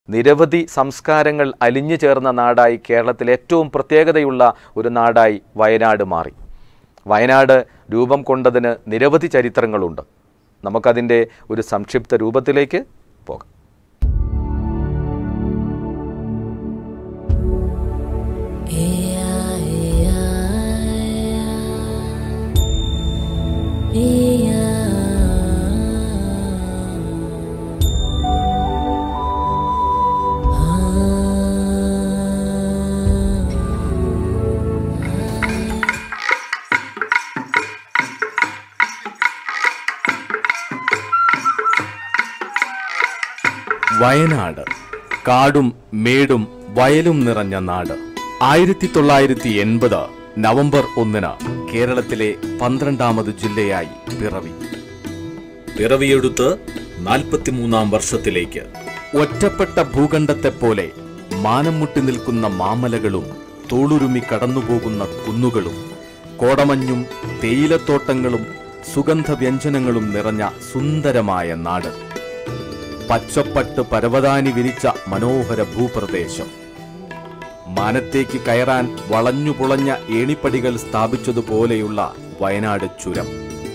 നിരവധി സംസ്കാരങ്ങൾ അലിഞ്ഞു ചേർന്ന നാടായി കേരളത്തിൽ ഏറ്റവും പ്രത്യേകതയുള്ള ഒരു നാടായി വയനാട് മാറി വയനാട് രൂപം കൊണ്ടതിന് നിരവധി ചരിത്രങ്ങളുണ്ട് നമുക്കതിൻ്റെ ഒരു സംക്ഷിപ്ത രൂപത്തിലേക്ക് പോകാം വയനാട് കാടും മേടും വയലും നിറഞ്ഞ നാട് ആയിരത്തി തൊള്ളായിരത്തി എൺപത് നവംബർ ഒന്നിന് കേരളത്തിലെ പന്ത്രണ്ടാമത് ജില്ലയായി പിറവി പിറവിയെടുത്ത് നാൽപ്പത്തിമൂന്നാം വർഷത്തിലേക്ക് ഒറ്റപ്പെട്ട ഭൂഖണ്ഡത്തെപ്പോലെ മാനം മുട്ടി നിൽക്കുന്ന മാമലകളും തോളുരുമി കടന്നുപോകുന്ന കുന്നുകളും കോടമഞ്ഞും തേയിലത്തോട്ടങ്ങളും സുഗന്ധവ്യഞ്ജനങ്ങളും നിറഞ്ഞ സുന്ദരമായ നാട് പച്ചപ്പട്ട് പരവതാനി വിരിച്ച മനോഹര ഭൂപ്രദേശം മാനത്തേക്ക് കയറാൻ വളഞ്ഞുപുളഞ്ഞ ഏണിപ്പടികൾ സ്ഥാപിച്ചതുപോലെയുള്ള വയനാട് ചുരം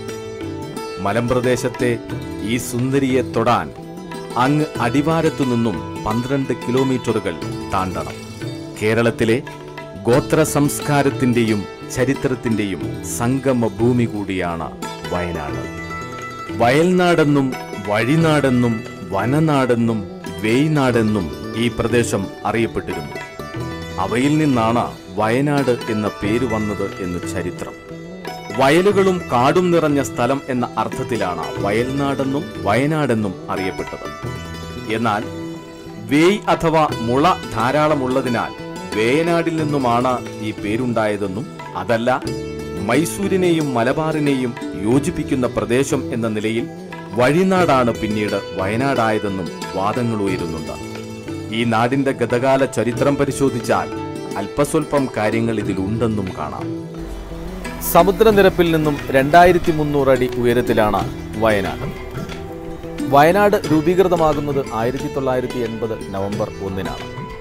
മലമ്പ്രദേശത്തെ ഈ സുന്ദരിയെ തൊടാൻ അങ്ങ് അടിവാരത്തു നിന്നും പന്ത്രണ്ട് കിലോമീറ്ററുകൾ താണ്ടണം കേരളത്തിലെ ഗോത്ര സംസ്കാരത്തിന്റെയും ചരിത്രത്തിന്റെയും സംഗമ ഭൂമി കൂടിയാണ് വയനാട് വയൽനാടെന്നും വഴിനാടെന്നും വനനാടെന്നും വേയ്നാടെന്നും ഈ പ്രദേശം അറിയപ്പെട്ടിരുന്നു അവയിൽ നിന്നാണ് വയനാട് എന്ന പേര് വന്നത് എന്ന് ചരിത്രം വയലുകളും കാടും നിറഞ്ഞ സ്ഥലം എന്ന അർത്ഥത്തിലാണ് വയൽനാടെന്നും വയനാടെന്നും അറിയപ്പെട്ടത് എന്നാൽ വേയ് അഥവാ മുള ധാരാളമുള്ളതിനാൽ വേയനാടിൽ നിന്നുമാണ് ഈ പേരുണ്ടായതെന്നും അതല്ല മൈസൂരിനെയും മലബാറിനെയും യോജിപ്പിക്കുന്ന പ്രദേശം എന്ന നിലയിൽ വഴിനാടാണ് പിന്നീട് വയനാടായതെന്നും വാദങ്ങൾ ഉയരുന്നുണ്ട് ഈ നാടിന്റെ ഗതകാല ചരിത്രം പരിശോധിച്ചാൽ അല്പസ്വല്പം കാര്യങ്ങൾ ഇതിലുണ്ടെന്നും കാണാം സമുദ്രനിരപ്പിൽ നിന്നും രണ്ടായിരത്തി മുന്നൂറ് അടി ഉയരത്തിലാണ് വയനാട് വയനാട് രൂപീകൃതമാകുന്നത് ആയിരത്തി തൊള്ളായിരത്തി എൺപത് നവംബർ ഒന്നിനാണ്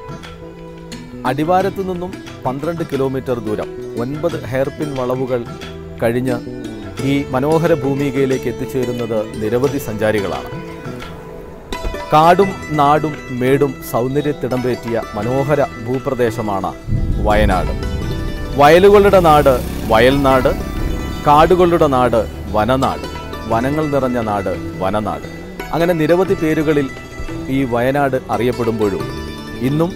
അടിവാരത്തു നിന്നും പന്ത്രണ്ട് കിലോമീറ്റർ ദൂരം ഒൻപത് ഹെയർപിൻ വളവുകൾ കഴിഞ്ഞ് ഈ മനോഹര ഭൂമികയിലേക്ക് എത്തിച്ചേരുന്നത് നിരവധി സഞ്ചാരികളാണ് കാടും നാടും മേടും സൗന്ദര്യത്തിടം പേറ്റിയ മനോഹര ഭൂപ്രദേശമാണ് വയനാട് വയലുകളുടെ നാട് വയൽനാട് കാടുകളുടെ നാട് വനനാട് വനങ്ങൾ നിറഞ്ഞ നാട് വനനാട് അങ്ങനെ നിരവധി പേരുകളിൽ ഈ വയനാട് അറിയപ്പെടുമ്പോഴും ഇന്നും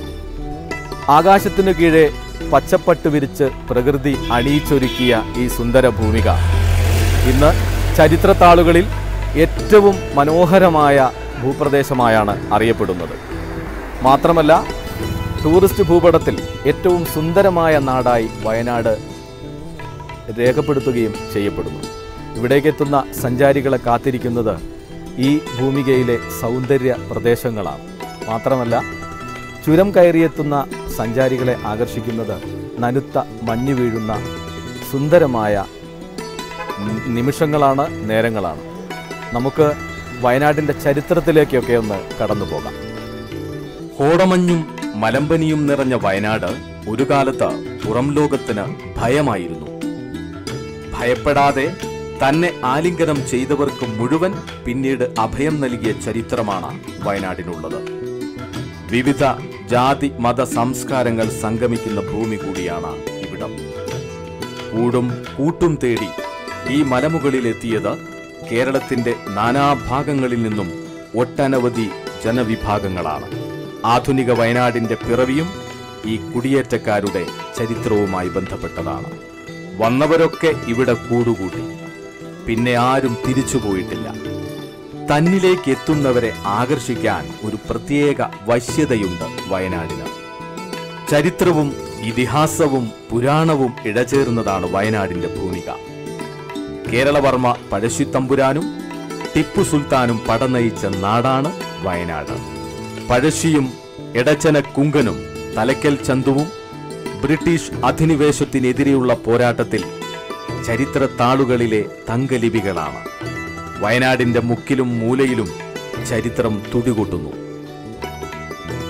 ആകാശത്തിനു കീഴെ പച്ചപ്പട്ട് വിരിച്ച് പ്രകൃതി അണിയിച്ചൊരുക്കിയ ഈ സുന്ദര ഭൂമിക ഇന്ന് ചരിത്രത്താളുകളിൽ ഏറ്റവും മനോഹരമായ ഭൂപ്രദേശമായാണ് അറിയപ്പെടുന്നത് മാത്രമല്ല ടൂറിസ്റ്റ് ഭൂപടത്തിൽ ഏറ്റവും സുന്ദരമായ നാടായി വയനാട് രേഖപ്പെടുത്തുകയും ചെയ്യപ്പെടുന്നു ഇവിടേക്ക് എത്തുന്ന സഞ്ചാരികളെ കാത്തിരിക്കുന്നത് ഈ ഭൂമികയിലെ സൗന്ദര്യ പ്രദേശങ്ങളാണ് മാത്രമല്ല ചുരം കയറിയെത്തുന്ന സഞ്ചാരികളെ ആകർഷിക്കുന്നത് നനുത്ത മഞ്ഞു വീഴുന്ന സുന്ദരമായ നി- നിമിഷങ്ങളാണ് നേരങ്ങളാണ് നമുക്ക് വയനാടിൻ്റെ ചരിത്രത്തിലേക്കൊക്കെ ഒന്ന് കടന്നു പോകാം കോടമഞ്ഞും മലമ്പനിയും നിറഞ്ഞ വയനാട് ഒരു കാലത്ത് പുറം ലോകത്തിന് ഭയമായിരുന്നു ഭയപ്പെടാതെ തന്നെ ആലിംഗനം ചെയ്തവർക്ക് മുഴുവൻ പിന്നീട് അഭയം നൽകിയ ചരിത്രമാണ് വയനാടിനുള്ളത് വിവിധ ജാതി മത സംസ്കാരങ്ങൾ സംഗമിക്കുന്ന ഭൂമി കൂടിയാണ് ഇവിടം കൂടും കൂട്ടും തേടി ഈ മലമുകളിലെത്തിയത് കേരളത്തിന്റെ നാനാഭാഗങ്ങളിൽ നിന്നും ഒട്ടനവധി ജനവിഭാഗങ്ങളാണ് ആധുനിക വയനാടിന്റെ പിറവിയും ഈ കുടിയേറ്റക്കാരുടെ ചരിത്രവുമായി ബന്ധപ്പെട്ടതാണ് വന്നവരൊക്കെ ഇവിടെ കൂടുകൂട്ടി പിന്നെ ആരും തിരിച്ചുപോയിട്ടില്ല തന്നിലേക്ക് എത്തുന്നവരെ ആകർഷിക്കാൻ ഒരു പ്രത്യേക വശ്യതയുണ്ട് വയനാടിന് ചരിത്രവും ഇതിഹാസവും പുരാണവും ഇഴചേർന്നതാണ് വയനാടിന്റെ ഭൂമിക കേരളവർമ്മ പഴശ്ശിത്തമ്പുരാനും ടിപ്പു സുൽത്താനും പടനയിച്ച നാടാണ് വയനാട് പഴശ്ശിയും എടച്ചന കുങ്കനും തലക്കൽ ചന്തുവും ബ്രിട്ടീഷ് അധിനിവേശത്തിനെതിരെയുള്ള പോരാട്ടത്തിൽ ചരിത്ര താളുകളിലെ തങ്കലിപികളാണ് വയനാടിന്റെ മുക്കിലും മൂലയിലും ചരിത്രം തുടികൂട്ടുന്നു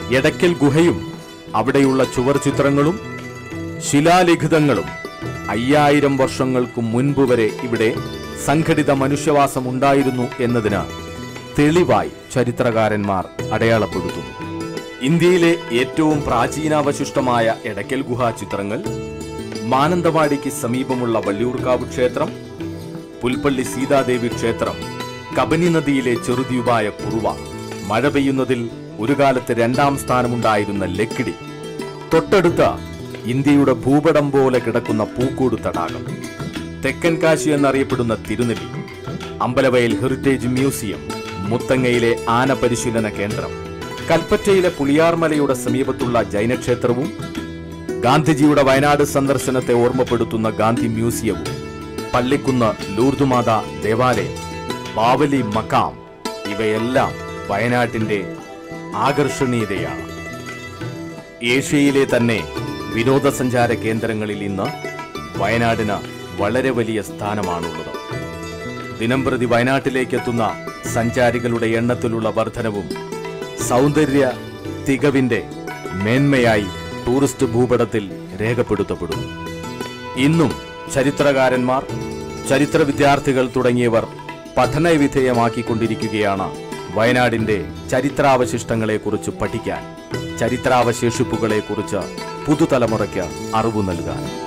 എടക്കൽ ഗുഹയും അവിടെയുള്ള ചുവർ ചിത്രങ്ങളും ശിലാലിഖിതങ്ങളും അയ്യായിരം വർഷങ്ങൾക്ക് മുൻപ് വരെ ഇവിടെ സംഘടിത മനുഷ്യവാസം ഉണ്ടായിരുന്നു എന്നതിന് തെളിവായി ചരിത്രകാരന്മാർ അടയാളപ്പെടുത്തുന്നു ഇന്ത്യയിലെ ഏറ്റവും പ്രാചീനാവശിഷ്ടമായ എടക്കൽ ഗുഹാ ചിത്രങ്ങൾ മാനന്തവാടിക്ക് സമീപമുള്ള വള്ളിയൂർക്കാവ് ക്ഷേത്രം പുൽപ്പള്ളി സീതാദേവി ക്ഷേത്രം കബനി നദിയിലെ ചെറുദ്വീപായ കുറുവ മഴ പെയ്യുന്നതിൽ ഒരു കാലത്ത് രണ്ടാം സ്ഥാനമുണ്ടായിരുന്ന ലക്കിടി തൊട്ടടുത്ത ഇന്ത്യയുടെ ഭൂപടം പോലെ കിടക്കുന്ന പൂക്കോട് തടാകം തെക്കൻ കാശി എന്നറിയപ്പെടുന്ന തിരുനെല്ലി അമ്പലവയൽ ഹെറിറ്റേജ് മ്യൂസിയം മുത്തങ്ങയിലെ ആന പരിശീലന കേന്ദ്രം കൽപ്പറ്റയിലെ പുളിയാർമലയുടെ സമീപത്തുള്ള ജൈനക്ഷേത്രവും ഗാന്ധിജിയുടെ വയനാട് സന്ദർശനത്തെ ഓർമ്മപ്പെടുത്തുന്ന ഗാന്ധി മ്യൂസിയവും പള്ളിക്കുന്ന് ലൂർദുമാത ദേവാലയം ബാവലി മക്കാം ഇവയെല്ലാം വയനാട്ടിന്റെ ആകർഷണീയതയാണ് ഏഷ്യയിലെ തന്നെ വിനോദസഞ്ചാര കേന്ദ്രങ്ങളിൽ ഇന്ന് വയനാടിന് വളരെ വലിയ സ്ഥാനമാണുള്ളത് ദിനംപ്രതി വയനാട്ടിലേക്കെത്തുന്ന സഞ്ചാരികളുടെ എണ്ണത്തിലുള്ള വർധനവും സൗന്ദര്യ തികവിന്റെ മേന്മയായി ടൂറിസ്റ്റ് ഭൂപടത്തിൽ രേഖപ്പെടുത്തപ്പെടുന്നു ഇന്നും ചരിത്രകാരന്മാർ ചരിത്ര വിദ്യാർത്ഥികൾ തുടങ്ങിയവർ പഠനവിധേയമാക്കിക്കൊണ്ടിരിക്കുകയാണ് വയനാടിന്റെ ചരിത്രാവശിഷ്ടങ്ങളെക്കുറിച്ച് പഠിക്കാൻ ചരിത്രാവശേഷിപ്പുകളെക്കുറിച്ച് പുതുതലമുറയ്ക്ക് അറിവ് നൽകാൻ